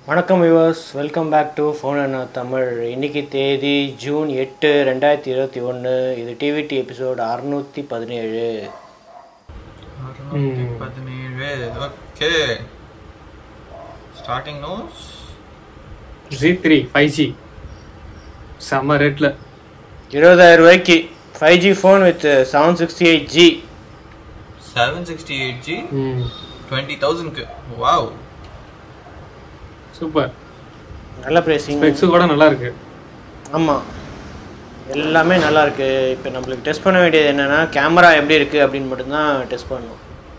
வணக்கம் viewers welcome back to phone Anna Tamil இன்னைக்கு தேதி ஜூன் எட்டு ரெண்டாயிரத்தி இருபத்தி ஒன்று இது டிவிடி எபிசோட் அறுநூற்றி பதினேழு அறுநூத்தி பதினேழு ஓகே ஸ்டார்டிங் நோஸ் ஜி த்ரீ ஃபைவ் ஜி செம்ம ரேட்டில் இருபதாயிரம் ரூபாய்க்கு five G phone with seven sixty eight G seven sixty eight G hmm twenty தௌசண்ட்க்கு வாவ் சூப்பர் நல்ல ப்ரைஸிங் ஸ்பெக்ஸு கூட நல்லா இருக்கு ஆமாம் எல்லாமே நல்லா இருக்கு இப்போ நம்மளுக்கு டெஸ்ட் பண்ண வேண்டியது என்னன்னா கேமரா எப்படி இருக்கு அப்படின்னு மட்டும்தான் டெஸ்ட் பண்ணணும்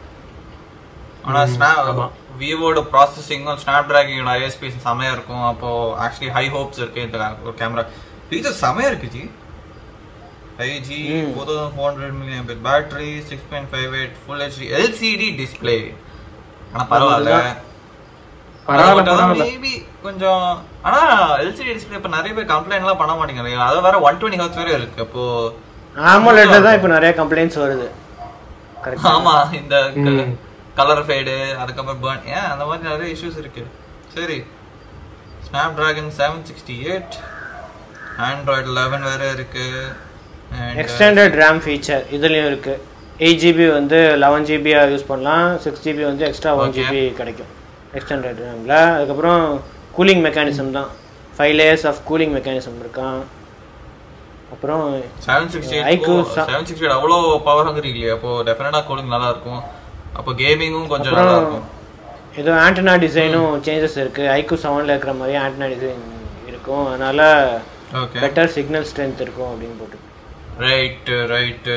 ஆனா ஸ்னாப் ஆமா. விவோட ப்ராசஸிங்கும் ஸ்னாப் டிராகனோட ஐஎஸ்பி செமையா இருக்கும் அப்போ ஆக்சுவலி ஹை ஹோப்ஸ் இருக்கு இந்த கேமரா ஃபீச்சர் செமையா இருக்கு G five G hmm. Four thousand four hundred million battery six point five eight full H D L C D display ஆனா பரவாயில்ல பரவாயில்ல அது மட்டும் தான் பரவாயில்ல maybe கொஞ்சம் ஆனா எல்சிடி டிஸ்பிளே இப்ப நிறைய பேர் கம்ப்ளைண்ட் எல்லாம் பண்ண மாட்டேங்கிறாங்க அது வேற ஒன் டுவெண்ட்டி ஹர்ட்ஸ் வேற இருக்கு அப்போ ஆமோலெட்ல தான் இப்போ நிறைய கம்ப்ளைண்ட்ஸ் வருது கரெக்ட் ஆமா இந்த ம். கலர் ஃபேடு அதுக்கப்புறம் பேர்ன் ஏன் அந்த மாதிரி நிறைய இஷ்யூஸ் இருக்கு சரி Snapdragon seven sixty eight Android eleven வேற இருக்கு And, எக்ஸ்டெண்டட் ரேம் ஃபீச்சர் இதுலேயும் இருக்கு எயிட் ஜிபி வந்து லெவன் ஜிபியாக யூஸ் பண்ணலாம் சிக்ஸ் ஜிபி வந்து எக்ஸ்ட்ரா ஒன் Okay. ஜிபி கிடைக்கும் எக்ஸ்டெண்டட் ரேமில் அதுக்கப்புறம் கூலிங் மெக்கானிசம் தான் five layers of cooling mechanism இருக்கான் அப்புறம் 768 iQOO க்கும் ச- 768 அவ்வளோ பவர் ஹங்கரி இல்லையா அப்போ டெஃபினட்டா கூலிங் நல்லா இருக்கும் அப்போ கேமிங்கும் கொஞ்சம் நல்லா அப்புறம் இருக்கும் ஏதோ ஆண்டனா டிசைனும் சேஞ்சஸ் இருக்கு ஐக்கு செவனில் இருக்கிற மாதிரி ஆண்டனா டிசைன் இருக்கும் அதனால ஓகே பெட்டர் சிக்னல் ஸ்ட்ரென்த் இருக்கும் அப்படின்னு போட்டு right right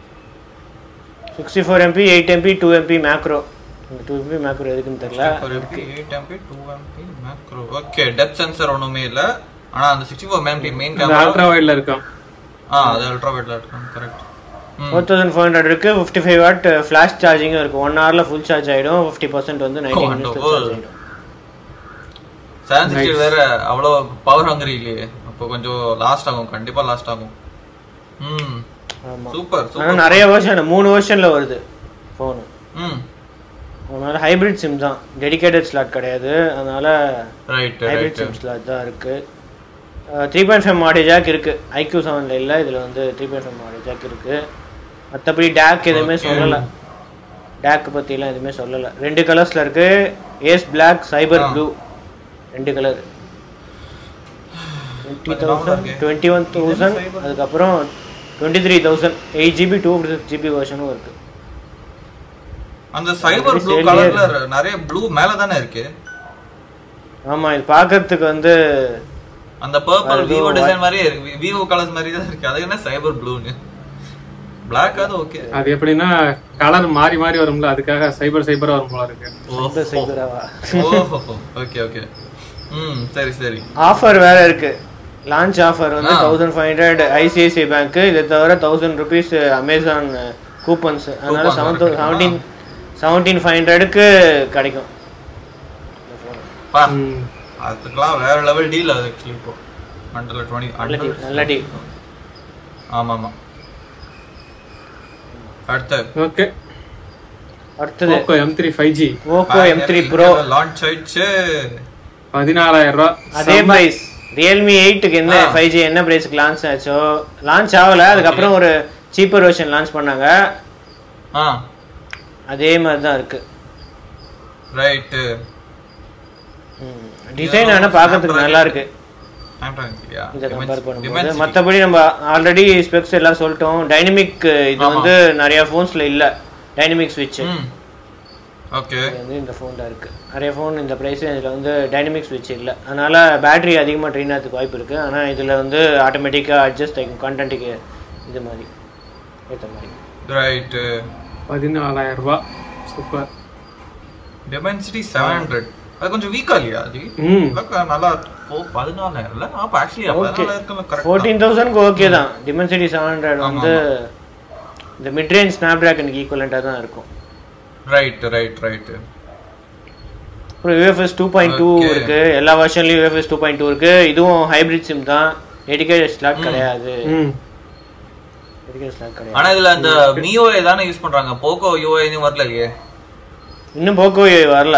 sixty four MP eight MP two MP macro இந்த டூ எம்பி மேக்ரோ எதுக்குன்னு தெரியல ஒரு MP eight MP two MP macro okay depth sensor ஒண்ணுமே இல்ல ஆனா அந்த சிக்ஸ்டி ஃபோர் எம்பி மெயின் இந்த கேமரா அல்ட்ரா வைட்ல இருக்கான் ஆ அது அல்ட்ரா வைட்ல இருக்கும் correct four thousand four hundred இருக்கு ஃபிஃப்டி ஃபைவ் வாட் ஃபிளாஷ் சார்ஜிங்கும் இருக்கு ஒன் ஹவர்ல ஃபுல் சார்ஜ் ஆயிடும் ஃபிஃப்டி பர்சன்ட் வந்து நைன்டி மினிட்ஸ்ல Wonderful. சார்ஜ் ஆயிடும் செவன் சிக்ஸ்டி வேற அவ்வளோ பவர் ஹங்கரி இல்லையே அப்போ கொஞ்சம் லாஸ்ட் ஆகும் கண்டிப்பா லாஸ்ட் ஆகும் ம் ஆமா சூப்பர் ஆனா சூப்பர் நிறைய வெர்ஷன் மூணு வெர்ஷன்ல வருது ஃபோனு ம் அதனால ஹைபிரிட் சிம் தான் டெடிகேட்டட் ஸ்லாட் கிடையாது அதனால right hybrid right SIM slot தான் இருக்கு த்ரீ பாயிண்ட் ஃபைவ் மாடே ஜாக் இருக்கு ஐக்யூ செவன்ல இல்லை இதுல வந்து த்ரீ பாயிண்ட் ஃபைவ் மாடே ஜாக் இருக்கு மற்றபடி டேக் எதுவுமே சொல்லலை டேக் பற்றிலாம் எதுவுமே சொல்லலை ரெண்டு கலர்ஸில் இருக்கு ஏஸ் பிளாக் சைபர் ஆ. ப்ளூ ரெண்டு கலர் டுவெண்ட்டி கொஞ்சம் தௌசண்ட் இருக்கு. டுவெண்ட்டி ஒன் தௌசண்ட் அதுக்கப்புறம் twenty three thousand eight GB two six GB வெர்ஷனும் இருக்கு அந்த சைபர் ப்ளூ Same கலர்ல நிறைய ப்ளூ மேல தானே இருக்கு ஆமா இது பார்க்கறதுக்கு வந்து அந்த பர்பிள் அது விவோ white. டிசைன் மாதிரியே இருக்கு விவோ கலர்ஸ் மாதிரி தான் இருக்கு அது என்ன சைபர் ப்ளூன்னு பிளாக் அது ஓகே அது எப்படின்னா கலர் மாறி மாறி வரும்ல அதுக்காக சைபர் சைபரா வரும் போல இருக்கு இந்த சைபராவா ஓஹோ ஓகே ஓகே ம் சரி சரி ஆஃபர் வேற இருக்கு லான்ச் ஆஃபர் வந்து ஆ. Thousand five hundred ICICI bank இதை தவிர தௌசண்ட் ருபீஸ் அமேசான் கூப்பன்ஸ் அதனால Coupon செவன் இருக்கு. செவன்டீன் செவன்டீன் ஃபைவ் ஹண்ட்ரடுக்கு கிடைக்கும் பா ம். அதுக்கெல்லாம் வேற லெவல் டீல் அது ஆக்சுவலி இப்போ ஹண்ட்ரட்ல நல்ல டுவெண்ட்டி deal, நல்ல deal. ஆமா ஆமா அடுத்து ஓகே அடுத்தது Oppo M three five G Oppo M three pro launch ஆயிடுச்சு பதினாலாயிரம் ரூபா அதே பிரைஸ் ரியல்மி எயிட்டுக்கு என்ன ஆ. ஃபைவ் ஜி என்ன பிரைஸ்க்கு லான்ச் ஆச்சோ லான்ச் ஆகல அதுக்கப்புறம் ஒரு சீப்பர் வெர்ஷன் லான்ச் பண்ணாங்க ஆ அதே மாதிரி தான் இருக்கு ரைட்டு டிசைன் ஆனால் பார்க்கறதுக்கு நல்லா இருக்கு இல்லையா இதை கம்பேர் பண்ணும்போது Dimensity. மற்றபடி நம்ம ஆல்ரெடி ஸ்பெக்ஸ் எல்லாம் சொல்லிட்டோம் டைனமிக் இது ஆமா. வந்து நிறைய ஃபோன்ஸ்ல இல்ல டைனமிக் ஸ்விட்ச் ம் ஓகே வந்து இந்த ஃபோன்ல இருக்கு நிறைய ஃபோன் இந்த பிரைஸ் இதுல வந்து டைனமிக் ஸ்விட்ச் இல்ல அதனால பேட்டரி அதிகமா ட்ரெயின் ஆகிறதுக்கு வாய்ப்பு இருக்கு ஆனா இதுல வந்து ஆட்டோமேட்டிக்கா அட்ஜஸ்ட் ஆகிக்கும் கண்டென்ட்டுக்கு இது மாதிரி ஏற்ற மாதிரி ரைட்டு பதினாலாயிரம் ரூபா சூப்பர் டெமென்சிட்டி செவன் ஹண்ட்ரட் அது கொஞ்சம் வீக்கா இல்லையா அது ம் அதான் நல்லா ஓ பதினாலாயிரம் இல்ல அப்ப ஆக்சுவலி ஓகே பதினாலாயிரம் கரெக்ட் ஃபோர்டீன் தௌசண்ட்க்கு ஓகே தான் டிமென்சிட்டி செவன் ஹண்ட்ரட் ஆமா, வந்து இந்த மிட் ரேஞ்ச் ஸ்னாப் ட்ராகனுக்கு ஈக்குவலண்ட்டாக தான் இருக்கும் ரைட் ரைட் ரைட் அப்புறம் UFS two point two Okay. இருக்கு எல்லா வருஷன்லயும் யூஎஃப்எஸ் டூ பாயிண்ட் டூ இருக்கு இதுவும் ஹைபிரிட் சிம் தான் டெடிகேட்டட் ஸ்லாட் கிடையாது ம் டெடிகேட்டட் ஸ்லாட் கிடையாது ஆனா இதுல அந்த மியூஐ தானே யூஸ் பண்றாங்க போக்கோ யூஐ வரல இல்லையே இன்னும் போக்கோ வரல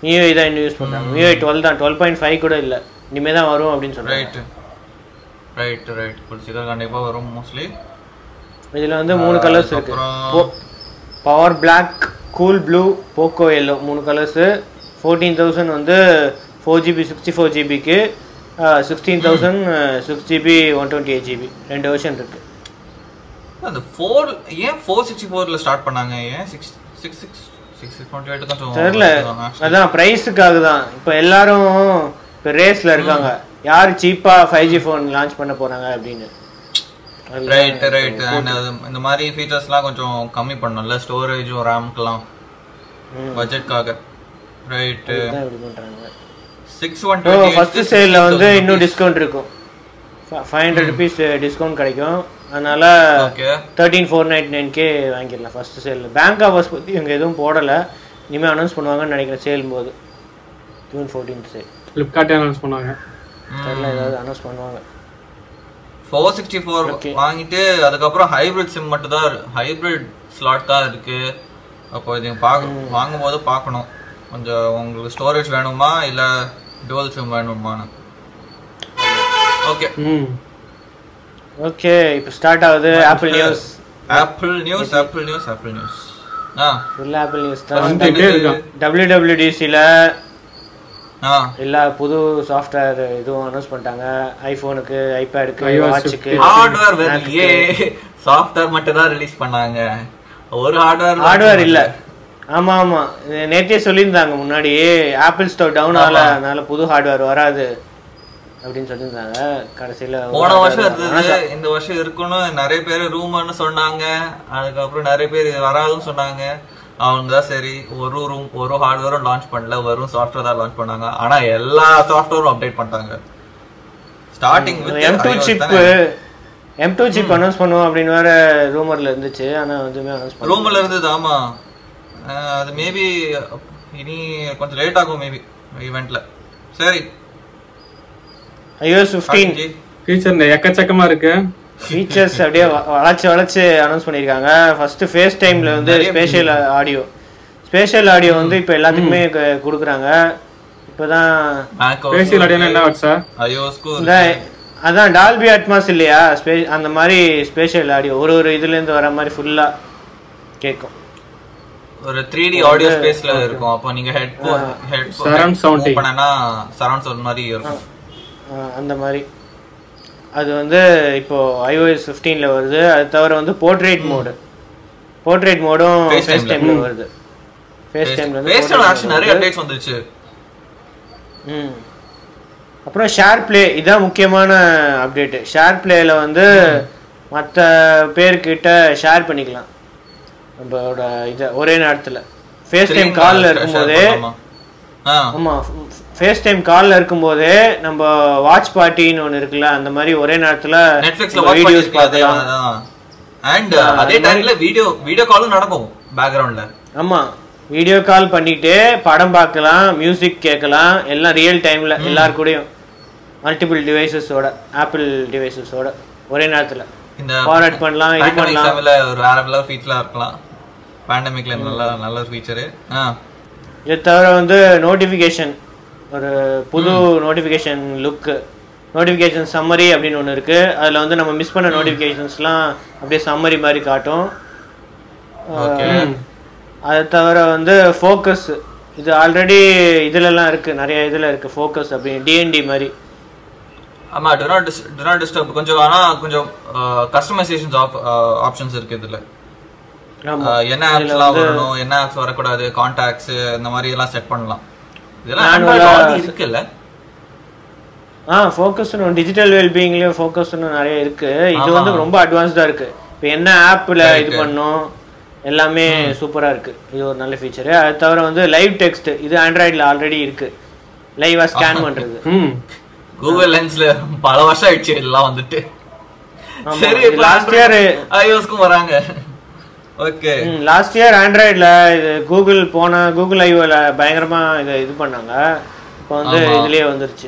மியூஐ தான் இன்னும் யூஸ் பண்ணுறாங்க மியூஐ டுவெல் தான் டுவெல் பாயிண்ட் ஃபைவ் கூட இல்லை இனிமேல் தான் வரும் அப்படின்னு சொல்கிறாங்க ரைட் ரைட் ரைட் பிடிச்சதா கண்டிப்பா வரும் மோஸ்ட்லி இதில் வந்து மூணு கலர்ஸ் இருக்கு அப்புறம் power black cool blue Poco yellow மூணு கலர்ஸு ஃபோர்டீன் தௌசண்ட் வந்து ஃபோர் ஜிபி சிக்ஸ்டி ஃபோர் ஜிபிக்கு sixteen thousand six GB one twenty eight GB ரெண்டு வருஷன் இருக்கு அந்த ஃபோர் ஏன் ஃபோர் சிக்ஸ்டி ஃபோர்ல ஸ்டார்ட் பண்ணாங்க ஏன் six six six six six twenty eight கொஞ்சம் தெரில அதான் ப்ரைஸுக்காக தான் இப்போ எல்லாரும் இப்போ ரேஸில் இருக்காங்க யார் சீப்பாக ஃபைவ் ஜி ஃபோன் லான்ச் பண்ண போகிறாங்க அப்படின்னு அதுல ரைட் ரைட் அண்ட் அது இந்த மாதிரி ஃபீச்சர்ஸ்லாம் கொஞ்சம் கம்மி பண்ணணும்ல ஸ்டோரேஜும் ரேம்க்கெல்லாம் ம். பட்ஜெட்காக ரைட்டு தான் இப்படி பண்ணுறாங்க சிக்ஸ் ஒன் ஸோ ஃபர்ஸ்ட் சேலில் வந்து இன்னும் டிஸ்கவுண்ட் இருக்கும் ஃபைவ் ஹண்ட்ரட் ருபீஸ் டிஸ்கவுண்ட் கிடைக்கும் அதனால okay thirteen four ninety nine K வாங்கிடலாம் ஃபர்ஸ்ட் சேலில் பேங்க் ஆஃபர்ஸ் பற்றி இவங்க எதுவும் போடலை இனிமேல் அனௌன்ஸ் பண்ணுவாங்கன்னு நினைக்கிறேன் சேல் போது ஜூன் ஃபோர்டீன் சேல் ஃப்ளிப்கார்ட்டே அனௌன்ஸ் பண்ணாங்க தெரியல ஏதாவது அனௌன்ஸ் பண்ணுவாங்க ஃபோர் சிக்ஸ்டி ஃபோர் Okay. வாங்கிட்டு அதுக்கப்புறம் ஹைபிரிட் சிம் மட்டும் தான் ஹைபிரிட் ஸ்லாட் தான் இருக்கு அப்போ இது பார்க்க வாங்கும்போது பார்க்கணும் கொஞ்சம் உங்களுக்கு ஸ்டோரேஜ் வேணுமா இல்லை டுவல் சிம் வேணுமான்னு ஓகே ம் ஓகே இப்போ ஸ்டார்ட் ஆகுது Apple news Apple news Apple news Apple news ஆ ஃபுல் ஆப்பிள் நியூஸ் தான் வந்துட்டே இருக்கான் டபிள்யூடபிள்யூடிசியில் ஆ எல்லா புது சாஃப்ட்வேர் இதுவும் அனௌன்ஸ் பண்ணிட்டாங்க ஐஃபோனுக்கு ஐபேடுக்கு iOS வாட்சுக்கு ஹார்ட்வேர் வரலையே சாஃப்ட்வேர் மட்டும் தான் ரிலீஸ் பண்ணாங்க ஒரு ஹார்ட்வேர் ஹார்ட்வேர் இல்ல ஆமா ஆமா இது நேத்தே சொல்லியிருந்தாங்க முன்னாடியே ஆப்பிள் ஸ்டோர் டவுன் ஆகல அதனால புது ஹார்ட்வேர் வராது அப்படின்னு சொல்லியிருந்தாங்க கடைசியில ஒரு போன வருஷம் hardware இருந்தது இந்த வருஷம் இருக்குன்னு நிறைய பேர் ரூமர்னு சொன்னாங்க அதுக்கப்புறம் நிறைய பேர் இது வராதுன்னு சொன்னாங்க அவங்க தான் சரி ஒரு ரூம் ஒரு ஹார்ட்வேரும் லான்ச் பண்ணல வெறும் சாஃப்ட்வேர் தான் லான்ச் பண்ணாங்க ஆனா எல்லா சாஃப்ட்வேரும் அப்டேட் பண்ணிட்டாங்க starting M two chip M two chip announce பண்ணுவோம் அப்படின்னு வேற ரூமர்ல இருந்துச்சு ஆனா எதுவுமே அனௌன்ஸ் பண்ணல ரூம்ல இருந்தது ஆமா அஹ் அது மேபி இனி கொஞ்சம் லேட் ஆகும் மேபி ஈவெண்ட்ல சரி iOS 15 ஃபீச்சர் எக்கச்சக்கமா இருக்கு ஃபீச்சர்ஸ் அப்படியே வ- வளைச்சு வளைச்சு அனௌன்ஸ் பண்ணியிருக்காங்க ஃபர்ஸ்ட் ஃபேஸ் டைம்ல வந்து நிறைய ஸ்பேஷியல் ஆடியோ ஸ்பேஷியல் ஆடியோ வந்து இப்போ எல்லாத்துக்குமே க- கொடுக்குறாங்க இப்போதான் பேசியல் அடியான என்ன வாட் சார் ஐஓஸ்க்கும் இந்த அதான் டால்பி அட்மாஸ் இல்லையா ஸ்பே அந்த மாதிரி ஸ்பேஷியல் ஆடியோ ஒரு ஒரு இதுலேருந்து வர மாதிரி ஃபுல்லாக கேட்கும் ஒரு த்ரீ டி ஆடியோ ஸ்பேஸ்ல இருக்கும் அப்போ நீங்க ஹெட்ஃபோன் Surround sound. ஹெட்ஃபோன் பண்ணனா சரவுண்ட் சவுண்ட் மாதிரி இருக்கும் அந்த மாதிரி அது வந்து இப்போ iOS 15ல வருது அது தவிர வந்து போர்ட்ரேட் மோடு போர்ட்ரேட் மோடும் Face ஃபேஸ் time-ல. டைம்ல வருது ஃபேஸ் டைம்ல வந்து பேஸ்ட் portrait ஆக்சுவலி mode நிறைய வருது. அப்டேட்ஸ் வந்துருச்சு ம் அப்புறம் ஷேர் ப்ளே இதான் முக்கியமான அப்டேட் ஷேர் ப்ளேல வந்து மற்ற பேர்கிட்ட ஷேர் பண்ணிக்கலாம் நம்மளோட இதை ஒரே நேரத்தில் ஃபேஸ் டைம் தெரியுங்களா? காலில் share இருக்கும்போதே பண்ணலாமா? ஆ ஆமாம் ஃபேஸ் டைம் காலில் இருக்கும்போதே நம்ம வாட்ச் பார்ட்டின்னு ஒன்று இருக்குல்ல அந்த மாதிரி ஒரே நேரத்தில் நெட்ஃபிளிக்ஸ்ல வாட்ச் வீடியோஸ் பண்ணிருக்கீங்க பார்க்கலாம் அண்ட் அதே டைம்ல வீடியோ வீடியோ காலும் நடக்கும் பேக்ரவுண்ட்ல ஆமாம் வீடியோ கால் பண்ணிட்டு படம் பார்க்கலாம் மியூசிக் கேட்கலாம் எல்லாம் ரியல் டைமில் எல்லார் கூடயும் மல்டிபிள் டிவைசஸோட ஆப்பிள் டிவைசஸோட ஒரே நேரத்தில் இந்த ஃபார்வர்ட் பண்ணலாம் இது பேண்டமிக் பண்ணலாம் டைம்ல ஒரு வேற லெவல் ஃபீச்சரா இருக்கலாம் பேண்டமிக்ல நல்ல நல்ல ஃபீச்சர் ஆ இதை தவிர வந்து நோட்டிஃபிகேஷன் ஒரு புது நோட்டிஃபிகேஷன் லுக்கு நோட்டிஃபிகேஷன் சம்மரி அப்படின்னு ஒன்று இருக்குது அதில் வந்து நம்ம மிஸ் பண்ண நோட்டிஃபிகேஷன்ஸ்லாம் அப்படியே சம்மரி மாதிரி காட்டும் ஓகே அதை தவிர வந்து ஃபோக்கஸ் இது ஆல்ரெடி இதுலலாம் இருக்குது நிறைய இதில் இருக்குது ஃபோக்கஸ் அப்படின்னு டிஎன்டி மாதிரி ஆமா do not do not disturb கொஞ்சம் ஆனா கொஞ்சம் கஸ்டமைசேஷன்ஸ் ஆப்ஷன்ஸ் இருக்கு இதுல ஆமா. ஆஹ் என்ன ஆப்ஸ்லாம் வரணும் என்ன ஆப்ஸ் வரக்கூடாது கான்டாக்ட்ஸ் இந்த மாதிரி எல்லாம் செட் பண்ணலாம் இதெல்லாம் Manual-ஆ Android already இருக்குல்ல ஆ ஃபோக்கஸ்னு டிஜிட்டல் வெல்பீயிங்லேயும் ஃபோக்கஸ்னு நிறைய இருக்கு இது வந்து ரொம்ப அட்வான்ஸ்டாக இருக்கு இப்போ என்ன ஆப்பில் இது பண்ணோம் எல்லாமே சூப்பராக இருக்கு இது ஒரு நல்ல ஃபீச்சரு அது தவிர வந்து லைவ் டெக்ஸ்ட் இது ஆண்ட்ராய்டில் ஆல்ரெடி இருக்கு லைவாக ஸ்கேன் பண்ணுறது ம் கூகுள் லென்ஸ்ல பல வருஷம் ஆயிடுச்சு இதெல்லாம் வந்துட்டு ஆமா. சரி இது last year- ஐஓஸ்க்கும் வராங்க ஓகே லாஸ்ட் இயர் ஆண்ட்ராய்டில் இது கூகுள் போன கூகுள் ஐஓவில் பயங்கரமாக இதை இது பண்ணாங்க இப்போ வந்து ஆமா. இதுலேயே வந்துருச்சு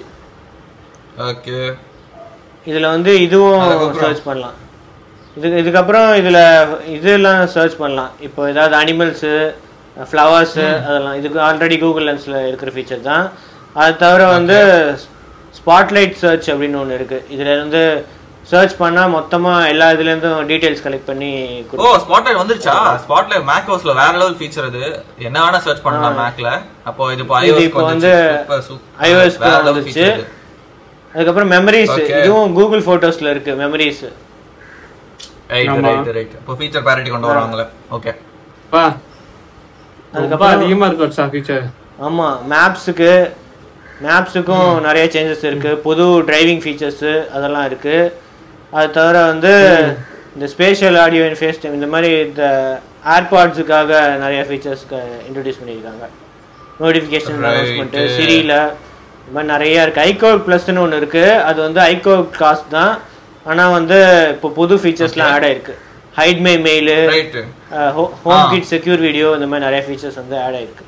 ஓகே இதில் வந்து இதுவும் அதுக்கப்புறம்? சர்ச் பண்ணலாம் இது இதுக்கப்புறம் இதில் இதெல்லாம் சர்ச் பண்ணலாம் இப்போ ஏதாவது அனிமல்ஸு ஃப்ளவர்ஸு அதெல்லாம் இதுக்கு ஆல்ரெடி கூகுள் லென்ஸில் இருக்கிற ஃபீச்சர் தான் அது தவிர வந்து ஸ்பாட்லைட் சர்ச் அப்படின்னு ஒன்று இருக்குது இதில் இருந்து சர்ச் பண்ணால் மொத்தமாக எல்லா இதுலேருந்தும் டீட்டெயில்ஸ் கலெக்ட் பண்ணி கொடு ஓ ஸ்பாட்லைட் வந்துருச்சா ஸ்பாட்லைட் மேக் ஓஸ்ல வேற லெவல் ஃபீச்சர் இது என்ன வேணா சர்ச் பண்ணலாம் மேக்ல அப்போ இது இப்போ இது iOS இப்போ க்கு வந்து super, super. iOS க்கு வேற level வந்துருச்சு. feature இது. அதுக்கப்புறம் மெமரிஸ் Okay. இதுவும் கூகுள் ஃபோட்டோஸில் இருக்குது மெமரிஸ் ரைட் ஆமா. ரைட் ரைட் இப்போ ஃபீச்சர் பேரிட்டி கொண்டு வராங்களே ஓகே பா ரொம்ப அதுக்கப்புறம் அதிகமா இருக்கு வச்சா ஃபீச்சர் ஆமாம் மேப்ஸுக்கு மேப்ஸுக்கும் நிறைய சேஞ்சஸ் இருக்கு புது டிரைவிங் ஃபீச்சர்ஸு அதெல்லாம் இருக்கு அது தவிர வந்து இந்த spatial audio and face time இந்த மாதிரி இந்த ஏர்பாட்ஸுக்காக நிறைய ஃபீச்சர்ஸ்க்கு இன்ட்ரடியூஸ் பண்ணியிருக்காங்க நோட்டிஃபிகேஷன் Right. அனௌன்ஸ்மெண்ட்டு சிரியில் இந்த மாதிரி நிறைய இருக்கு ஐகோட் ப்ளஸ்னு ஒன்று இருக்கு அது வந்து ஐகோட் காஸ்ட் தான் ஆனால் வந்து இப்போ புது ஃபீச்சர்ஸ்லாம் ஆட் ஆயிருக்கு hide my mail right home ஆ. கிட் செக்யூர் வீடியோ இந்த மாதிரி நிறைய ஃபீச்சர்ஸ் வந்து ஆட் ஆயிருக்கு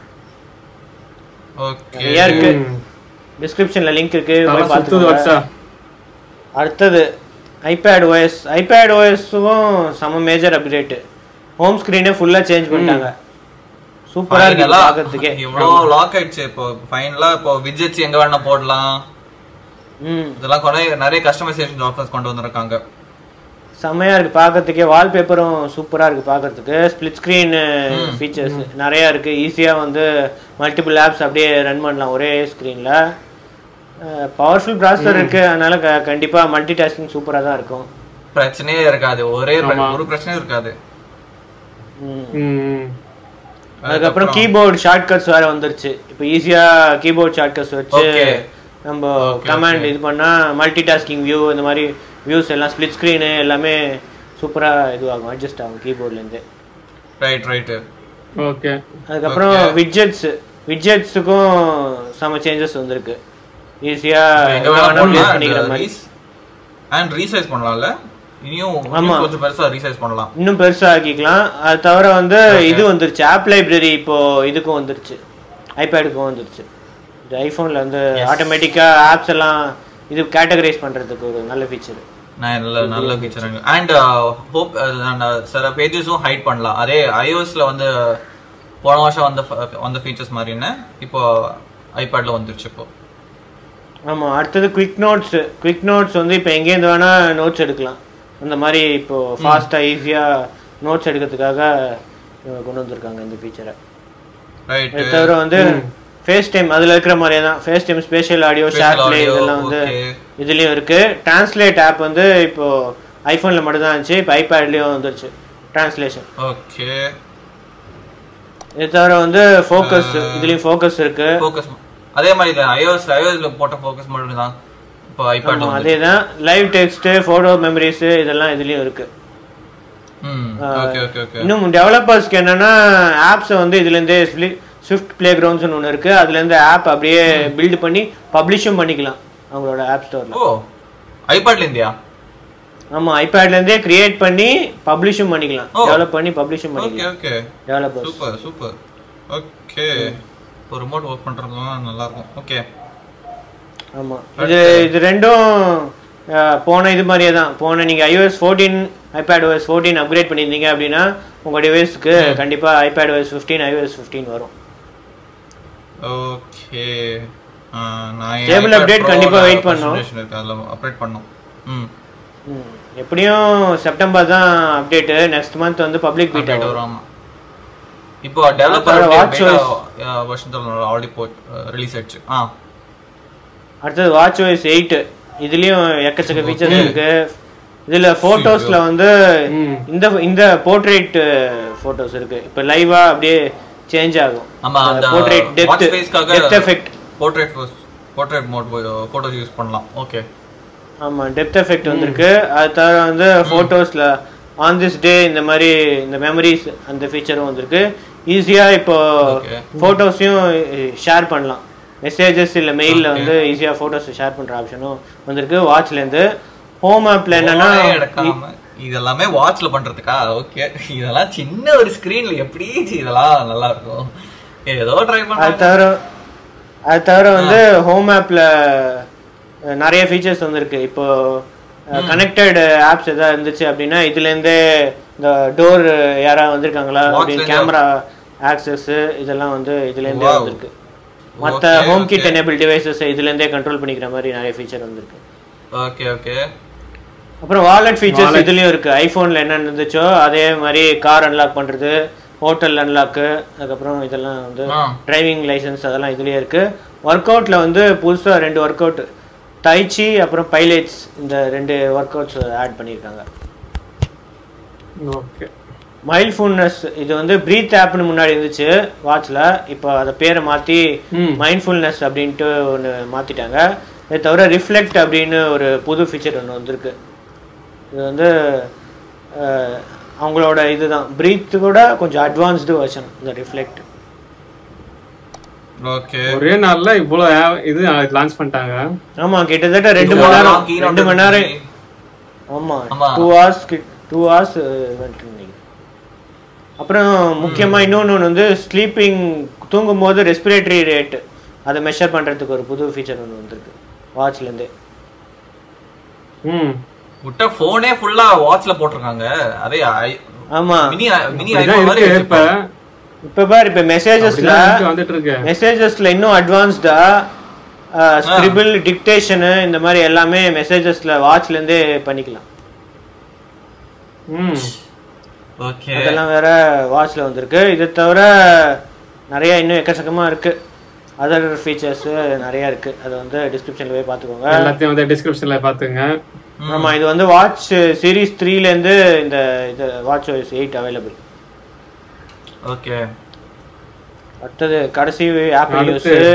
ஓகே நிறைய இருக்கு டிஸ்கிரிப்ஷன்ல லிங்க் இருக்கு போய் சுத்துது பார்த்துக்கோங்க வச்சா அடுத்தது ஐபேட் ஓஎஸ் ஐபேட் ஓஎஸ்க்கும் செம மேஜர் அப்டேட் ஹோம் ஸ்கிரீனே ஃபுல்லா சேஞ்ச் பண்ணிட்டாங்க சூப்பரா இருக்கு ஃபைனலா பார்க்கிறதுக்கே இவ்வளவு லாக் ஆயிடுச்சு இப்போ ஃபைனலா இப்போ விஜெட்ஸ் எங்க வேணா போடலாம் ம் இதெல்லாம் கொண்டு நிறைய கஸ்டமைசேஷன் ஆஃபர்ஸ் கொண்டு வந்திருக்காங்க செம்மையா இருக்கு பார்க்கிறதுக்கே வால்பேப்பரும் சூப்பரா இருக்கு பார்க்கிறதுக்கு ஸ்பிளிட் ஸ்கிரீன் ஃபீச்சர்ஸ் நிறைய இருக்கு ஈஸியா வந்து மல்டிபிள் ஆப்ஸ் அப்படியே ரன் பண்ணலாம் ஒரே ஸ்கிரீன்ல பவர்ஃபுல் ப்ராசஸர் இருக்கு அதனால க- கண்டிப்பா மல்டி டாஸ்கிங் சூப்பரா தான் இருக்கும் பிரச்சனையே இருக்காது ஒரே பிர- ஒரு பிரச்சனையும் இருக்காது ம் ம் அதுக்கப்புறம் கீபோர்டு ஷார்ட்கட்ஸ் வேற வந்துருச்சு இப்போ ஈஸியா கீபோர்ட் ஷார்ட்கட்ஸ் வச்சு Okay. நம்ம கமாண்ட் இது பண்ணா மல்டி டாஸ்கிங் வியூ இந்த மாதிரி வியூஸ் எல்லாம் ஸ்பிளிட் ஸ்க்ரீனு எல்லாமே சூப்பரா இதுவாகும் அட்ஜஸ்ட் ஆகும் கீபோர்ட்ல இருந்து ரைட் ரைட் ஓகே அதுக்கப்புறம் விட்ஜெட்ஸ் விட்ஜெட்ஸுக்கும் செம சேஞ்சஸ் வந்திருக்கு ஈஸியா எங்க வேணா ப்ளேஸ் போடலாம் பண்ணிக்கிற மாதிரி அண்ட் ரீசைஸ் பண்ணலாம்ல இனியும் ஆமா. இன்னும் கொஞ்சம் பெருசா ரீசைஸ் பண்ணலாம் இன்னும் பெருசா ஆக்கிக்கலாம் அது தவிர வந்து இது வந்துருச்சு ஆப் லைப்ரரி இப்போ இதுக்கும் வந்துருச்சு ஐபேடுக்கும் வந்துருச்சு இந்த ஐஃபோனில் வந்து ஆட்டோமேட்டிக்காக ஆப்ஸ் எல்லாம் இது கேட்டகரைஸ் பண்ணுறதுக்கு ஒரு நல்ல ஃபீச்சர் நான் நல்ல நல்ல ஃபீச்சர் அண்ட் ஹோப் சில பேஜஸும் ஹைட் பண்ணலாம் அதே iOSல வந்து போன வருஷம் வந்த ஃப- வந்த ஃபீச்சர்ஸ் மாதிரி என்ன இப்போ ஐபேட்ல வந்துருச்சு இப்போ ஆமாம் அடுத்தது குவிக் நோட்ஸ் குவிக் நோட்ஸ் வந்து இப்போ எங்கேருந்து வேணால் நோட்ஸ் எடுக்கலாம் அந்த மாதிரி இப்போ ஃபாஸ்ட்டாக ஈஸியாக நோட்ஸ் எடுக்கிறதுக்காக இவங்க கொண்டு வந்திருக்காங்க இந்த ஃபீச்சரை ரைட் அது தவிர வந்து ஃபேஸ் டைம் அதில் இருக்கிற மாதிரியே தான் face time special audio share play audio, இதெல்லாம் வந்து okay. இதுலேயும் இருக்கு டிரான்ஸ்லேட் ஆப் வந்து இப்போ ஐஃபோனில் மட்டும் தான் இருந்துச்சு இப்போ ஐபேட்லேயும் வந்துருச்சு டிரான்ஸ்லேஷன் ஓகே இது தவிர வந்து ஃபோக்கஸ் இதுலேயும் ஃபோக்கஸ் இருக்கு ஃபோக்கஸ் அதே மாதிரி தான் iOS iOSல போட்ட ஃபோக்கஸ் மட்டும் தான் இப்போ ஐபேட்ல வந்து அதே தான் லைவ் டெக்ஸ்ட் ஃபோட்டோ மெமரிஸ் இதெல்லாம் இதுலேயும் இருக்கு ம் ஓகே ஓகே ஓகே இன்னும் டெவலப்பர்ஸ்க்கு என்னன்னா ஆப்ஸை வந்து இதுலேருந்தே ஸ்விஃப்ட் பிளே கிரவுண்ட்ஸ்னு ஒன்று இருக்கு அதுலேருந்து ஆப் அப்படியே பில்ட் பண்ணி பப்ளிஷும் பண்ணிக்கலாம் அவங்களோட ஆப் ஸ்டோரில் ஓ ஐபேட்ல இருந்தியா ஆமா ஐபேட்ல இருந்தே கிரியேட் பண்ணி பப்ளிஷும் பண்ணிக்கலாம் ஓ. டெவலப் பண்ணி பப்ளிஷும் ஓகே பண்ணிக்கலாம் okay developers super super okay இப்போ ரிமோட் ஒர்க் பண்றதுலாம் நல்லா இருக்கும் ஓகே ஆமா இது இது ரெண்டும் அஹ், போன இது மாதிரியே தான் போன நீங்க iOS 14 ஐபேட் OS 14 அப்கிரேட் பண்ணியிருந்தீங்க அப்படின்னா உங்க டிவைஸ்க்கு கண்டிப்பா ஐபேட் OS 15 iOS 15 வரும் ஓகே நான் Stable update கண்டிப்பா wait பண்ணோம். இருக்கு அதுல அப்டேட் பண்ணோம் ம் ம். எப்படியும் செப்டம்பர் தான் அப்டேட் நெக்ஸ்ட் மந்த் வந்து பப்ளிக் பீட்டா அப்டேட் வரும் வரும் ஆமா இப்போ டெவலப்பர் அப்புறம் watch வருஷத்துல ஆல்ரெடி போ ரிலீஸ் ஆயிடுச்சு ஆ அடுத்தது வாட்ச் OS 8 இதுலயும் எக்கச்சக்க ஃபீச்சர்ஸ் இருக்கு இதுல போட்டோஸ்ல வந்து ம். இந்த இந்த போர்ட்ரேட் போட்டோஸ் இருக்கு இப்ப லைவா அப்படியே சேஞ்ச் ஆகும் ஆமா அந்த போர்ட்ரேட் டெப்த் வாட்ச் ஃபேஸ்க்காக depth effect portrait portrait mode photos use பண்ணலாம் ஓகே ஆமா டெப்த் எஃபெக்ட் வந்திருக்கு அது தவிர வந்து போட்டோஸ்ல ஆன் திஸ் டே இந்த மாதிரி இந்த மெமரிஸ் அந்த ஃபீச்சரும் வந்திருக்கு ஈஸியா இப்போ Okay. போட்டோஸையும் ஷேர் பண்ணலாம் மெசேஜஸ் இல்ல மெயில்ல வந்து ஈஸியா போட்டோஸ் ஷேர் பண்ற ஆப்ஷனும் வந்திருக்கு வாட்ச்ல இருந்து ஹோம் ஆப்ல என்னன்னா Phone ஏ எடுக்காம இதெல்லாமே வாட்ச்ல பண்றதுக்கா ஓகே இதெல்லாம் சின்ன ஒரு ஸ்கிரீன்ல எப்படி இதெல்லாம் நல்லா இருக்கும் ஏதோ ட்ரை அது பண்ண தவிர அது தவிர வந்து ஹோம் ஆப்ல நிறைய ஃபீச்சர்ஸ் வந்திருக்கு இப்போ கனெக்டட் ஆப்ஸ் எதாவது இருந்துச்சு அப்படின்னா இதுல இருந்தே இந்த டோர் யாராவது வந்திருக்காங்களா அப்படின்னு Watchல கேமரா ஆக்சஸ் இதெல்லாம் வந்து இதுலேருந்தே Wow. வந்திருக்கு மற்ற Okay, home kit okay. Enable devices இதுலேருந்தே கண்ட்ரோல் பண்ணிக்கிற மாதிரி நிறைய ஃபீச்சர் வந்திருக்கு ஓகே ஓகே அப்புறம் வாலெட் ஃபீச்சர்ஸ் Wallet. இதுலயும் இருக்கு ஐபோன்ல என்ன இருந்துச்சோ அதே மாதிரி கார் அன்லாக் பண்றது ஹோட்டல் அன்லாக்கு அதுக்கப்புறம் இதெல்லாம் வந்து ஆ. டிரைவிங் லைசென்ஸ் அதெல்லாம் இதுலயே இருக்கு ஒர்க் அவுட்ல வந்து புதுசா ரெண்டு ஒர்க் அவுட் தைச்சி அப்புறம் பைலைட்ஸ் இந்த ரெண்டு ஒர்க் அவுட்ஸ் ஆட் பண்ணியிருக்காங்க ஓகே மைல்ட்ஃபுல்னஸ் இது வந்து ப்ரீத் ஆப்னு முன்னாடி இருந்துச்சு வாட்ச்ல இப்போ அதை பேரை மாத்தி ம். மைண்ட்ஃபுல்னஸ் அப்படின்ட்டு ஒன்று மாத்திட்டாங்க இதை தவிர ரிஃப்ளெக்ட் அப்படின்னு ஒரு புது ஃபீச்சர் ஒன்று வந்திருக்கு இது வந்து அஹ், அவங்களோட இதுதான் ப்ரீத் கூட கொஞ்சம் அட்வான்ஸ்டு வெர்ஷன் இந்த ரிஃப்ளெக்ட் ஓகே ஒரே நாள்ல இவ்வளவு a- இது லான்ச் பண்ணிட்டாங்க ஆமா கிட்டத்தட்ட ரெண்டு மணி நேரம் ரெண்டு மணி நேரம் ஆமா ஆமா. டூ ஹவர்ஸ் டூ ஹவர்ஸ் அப்புறம் முக்கியமா இன்னொன்று ஒன்று வந்து ஸ்லீப்பிங் தூங்கும் போது ரெஸ்பிரேட்டரி ரேட் அதை மெஷர் பண்றதுக்கு ஒரு புது ஃபீச்சர் ஒன்று வந்திருக்கு வாட்ச்லேருந்தே ம் விட்ட போனே ஃபுல்லா வாட்ச்ல போட்டிருக்காங்க அதே ஆமா மினி மினி அப்படிதான் ஐபோன் மாதிரி இருக்கு இப்ப இப்ப பாரு இப்ப மெசேஜஸ்ல அப்படிதான் இருக்கு, வந்துட்டு இருக்கு மெசேஜஸ்ல இன்னும் அட்வான்ஸ்டா ஸ்கிரிபிள் டிக்டேஷனு இந்த மாதிரி எல்லாமே மெசேஜஸ்ல வாட்ச்ல இருந்தே பண்ணிக்கலாம் ம் ஓகே அதெல்லாம் வேற வாட்ச்ல வந்திருக்கு இது தவிர நிறைய இன்னும் எக்கச்சக்கமா இருக்கு அதர் ஃபீச்சர்ஸ் நிறைய இருக்கு அதை வந்து டிஸ்கிரிப்ஷன்ல போய் பார்த்துக்கோங்க எல்லாத்தையும் வந்து டிஸ்கிரிப்ஷன்ல பாத்துங்க ஆமா இது வந்து வாட்ச் சீரிஸ் த்ரீல இருந்து இந்த இது watch OS eight available okay அடுத்தது கடைசி ஆப்பிள் நியூஸ் அடுத்து.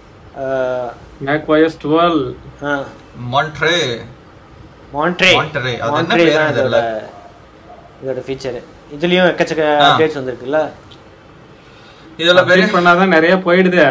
Mac OS twelve Monterey Monterey Monterey. அது என்ன மான்ட்ரே பேருன்னு தான் இதோட தெரியல. இதோட ஃபீச்சர் இதுலயும் எக்கச்சக்க ஆ. அப்டேட்ஸ் வந்திருக்குல்ல இதுல பெரிய அப்டேட் பண்ணாதான் நிறைய போயிடுது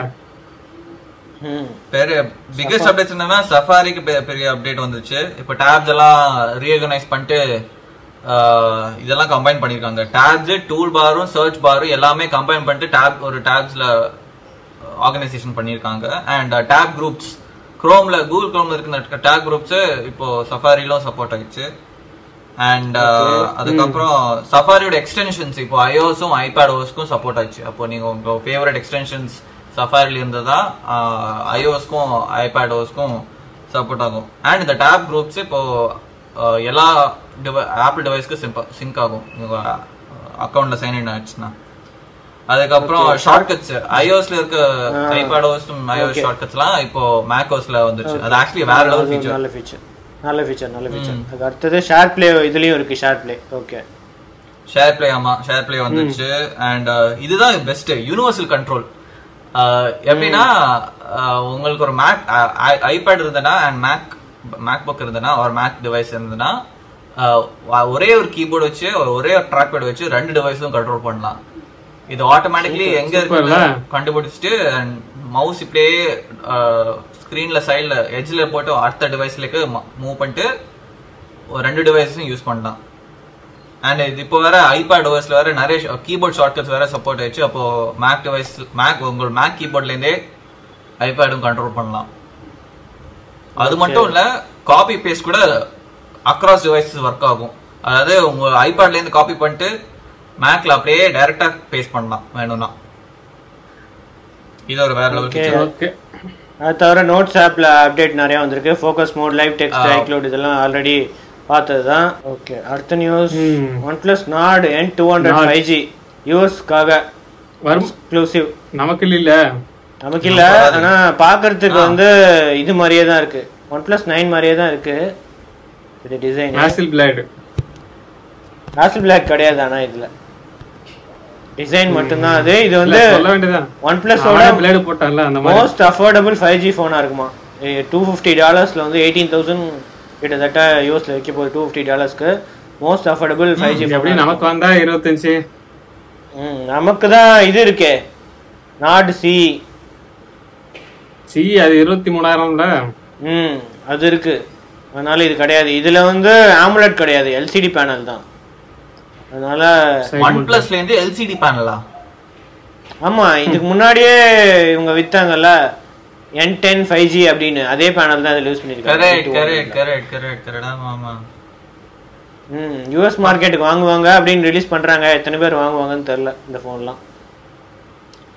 ம் பெரிய பிகெஸ்ட் அப்டேட்ஸ் என்னன்னா சஃபாரிக்கு பெரிய அப்டேட் வந்துச்சு இப்போ டேப்ஸ் எல்லாம் ரீஆர்கனைஸ் பண்ணிட்டு ஆஹ், இதெல்லாம் கம்பைன் பண்ணிருக்காங்க டேப்ஸ் டூல் பாரும் சர்ச் பாரும் எல்லாமே கம்பைன் பண்ணிட்டு டேப் ஒரு டேப்ஸ்ல ஆர்கனைசேஷன் பண்ணிருக்காங்க அண்ட் டேப் குரூப்ஸ் குரோம்ல கூகுள் குரோம்ல இருக்கிற டேப் குரூப்ஸ் இப்போ சஃபாரிலும் சப்போர்ட் ஆயிடுச்சு அண்ட் அதுக்கப்புறம் சஃபாரியோட எக்ஸ்டென்ஷன்ஸ் இப்போ ஐஓஎஸும் ஐபேட் ஓஎஸ்க்கும் சப்போர்ட் ஆச்சு அப்போ நீங்க உங்க ஃபேவரட் எக்ஸ்டென்ஷன்ஸ் சஃபாரில இருந்ததா ஐஓஎஸ்க்கும் ஐபேட் ஓஎஸ்க்கும் சப்போர்ட் ஆகும் அண்ட் இந்த டேப் குரூப்ஸ் இப்போ ஆஹ், எல்லா ஆப்பிள் டிவைஸ்க்கு சிங்க் ஆகும் உங்க அக்கௌண்ட்ல சைன் இன் ஆச்சுன்னா அதுக்கப்புறம் ஷார்ட்கட்ஸ் ஐஓஎஸ்ல இருக்க ஐபேட் ஓஎஸும் ஐஓஎஸ் ஷார்ட்கட்ஸ்லாம் இப்போ மேக்ஓஸ்ல வந்துருச்சு அது ஆக்சுவலி வேற லெவல் அது ஃபீச்சர் நல்ல ஃபீச்சர் நல்ல ஃபீச்சர் நல்ல ஃபீச்சர் அதுக்கு அடுத்தது ஷேர் பிளே இதுலயும் இருக்கு share play okay share play ஆமா ஷேர் பிளே வந்துச்சு அண்ட் இதுதான் பெஸ்ட் யூனிவர்சல் கண்ட்ரோல் எப்படின்னா uh, உங்களுக்கு ஒரு மேக் ஐபேட் இருந்ததுன்னா அண்ட் மேக் மேக் புக் இருந்ததுன்னா ஒரு மேக் டிவைஸ் இருந்ததுன்னா uh, ஒரே ஒரு கீபோர்டு வச்சு ஒரு ஒரே ஒரு ட்ராக் பேட் வச்சு ரெண்டு டிவைஸும் கண்ட்ரோல் பண்ணலாம் இது ஆட்டோமேட்டிக்லி எங்க இருக்கு சூப்பர்ல. கண்டுபிடிச்சிட்டு அண்ட் மவுஸ் இப்படியே ஸ்க்ரீன்ல சைடில் எட்ஜில் போட்டு அடுத்த டிவைஸ்லேக்கு மூவ் பண்ணிட்டு ஒரு ரெண்டு டிவைஸும் யூஸ் பண்ணலாம் அண்ட் இது இப்போ வேற ஐபேட் ஓஎஸ்ல வேற நிறைய கீபோர்ட் ஷார்ட்கட்ஸ் வேற சப்போர்ட் ஆயிடுச்சு அப்போ மேக் டிவைஸ் மேக் உங்களோட மேக் கீபோர்ட்ல இருந்தே ஐபேடும் கண்ட்ரோல் பண்ணலாம் அது மட்டும் இல்ல காப்பி பேஸ்ட் கூட அக்ராஸ் டிவைசஸ் ஒர்க் ஆகும் அதாவது உங்க ஐபேட்ல இருந்து காப்பி பண்ணிட்டு மேக்ல அப்படியே டைரக்டா பேஸ்ட் பண்ணலாம் வேணும்னா இது ஒரு வேற லெவல் Okay. ஃபீச்சர் ஓகே அது தவிர நோட்ஸ் ஆப்ல அப்டேட் நிறைய வந்திருக்கு ஃபோக்கஸ் மோட் லைவ் டெக்ஸ்ட் ஆ. ஐக்ளவுட் இதெல்லாம் ஆல்ரெடி பார்த்தது தான் ஓகே அடுத்த நியூஸ் ம். One plus Nord N two hundred Nord. Five G யூஎஸ்க்காக வரும் எக்ஸ்க்ளூசிவ் நமக்கு இல்ல நமக்கு இல்ல ஆனா பாக்குறதுக்கு வந்து இது மாதிரியே தான் இருக்கு ஒன் பிளஸ் நைன் மாதிரியே தான் இருக்கு இது டிசைன் மேசில் பிளேடு ஆசில் பிளாக் கிடையாது ஆனா இதுல டிசைன் மட்டும்தான் அது இது வந்து சொல்ல வேண்டியதான் ஒன் பிளஸோட பிளேடு போட்டான்ல அந்த மாதிரி மோஸ்ட் அஃபோர்டபுள் ஃபைவ் ஜி ஃபோனாக இருக்குமா டூ ஃபிஃப்டி டாலர்ஸில் வந்து எயிட்டீன் தௌசண்ட் கிட்டத்தட்ட யூஎஸில் வைக்க போகுது டூ ஃபிஃப்டி டாலர்ஸ்க்கு மோஸ்ட் அஃபோர்டபுள் ஃபைவ் ஜி இது எப்படி நமக்கு வந்தா இருபத்தஞ்சு ம் நமக்கு தான் இது இருக்கே நாடு சி சி அது இருபத்தி மூணாயிரம்ல ம் அது இருக்கு அதனால இது கிடையாது இதுல வந்து ஆமுலெட் கிடையாது எல்சிடி பேனல் தான் அதனால ஒன் பிளஸ்ல இருந்து எல்சிடி பேனலா ஆமா இதுக்கு முன்னாடியே இவங்க வித்தாங்கல்ல என் டென் ஃபைவ் ஜி அப்படின்னு அதே பேனல் தான் இதில் யூஸ் கரெக்ட் பண்ணியிருக்காங்க கரெக்ட் கரெக்ட் கரெக்ட் கரெக்ட் ஆமா ஆமா ம் யூஎஸ் மார்க்கெட்டுக்கு வாங்குவாங்க அப்படின்னு ரிலீஸ் பண்றாங்க எத்தனை பேர் வாங்குவாங்கன்னு தெரியல இந்த ஃபோன்லாம்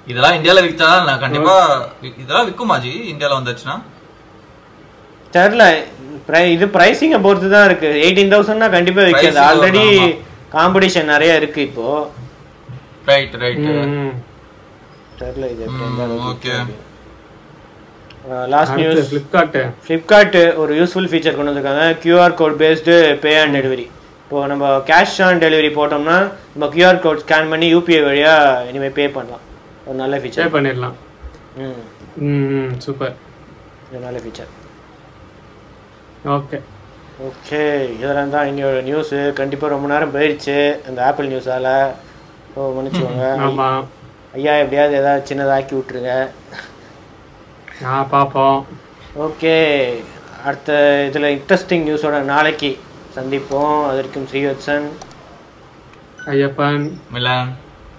இதெல்லாம் இந்தியால வித்தா நான் கண்டிப்பா வி- இதெல்லாம் விக்குமா ஜி இந்தியால வந்துச்சுன்னா தெரில இது பிரைசிங்கை பொறுத்து தான் இருக்கு எயிட்டீன் தௌசண்ட்னா கண்டிப்பா விற்காது Pricing ஆல்ரெடி ஆமா. காம்படிஷன் நிறைய இருக்கு இப்போ ரைட் ரைட் ம். தெரில இது எப்படி ஓகே லாஸ்ட் அடுத்து நியூஸ் Flipkart. ஃப்ளிப்கார்ட் ஒரு யூஸ்ஃபுல் ஃபீச்சர் கொண்டு வந்திருக்காங்க QR code based pay on delivery இப்போ நம்ம கேஷ் ஆன் டெலிவரி போட்டோம்னா நம்ம கியூஆர் கோட் ஸ்கேன் பண்ணி யூபிஐ வழியா இனிமேல் பே பண்ணலாம் ஒரு நல்ல Pay ஃபீச்சர் பண்ணிடலாம் ம் ம் ம் சூப்பர் இது நல்ல ஃபீச்சர் ஓகே ஓகே இதெல்லாம் தான் இன்னையோட நியூஸு கண்டிப்பாக ரொம்ப நேரம் போயிடுச்சு அந்த ஆப்பிள் நியூஸால் ஓ மன்னிச்சுக்கோங்க ஆமா ஐயா எப்படியாவது ஏதாவது சின்னதாக்கி விட்ருங்க ஆ பாப்போம் ஓகே அடுத்த இதில் இன்ட்ரெஸ்டிங் நியூஸோட நாளைக்கு சந்திப்போம் அதற்கும் ஸ்ரீவத்சன் ஐயப்பன் மிலன்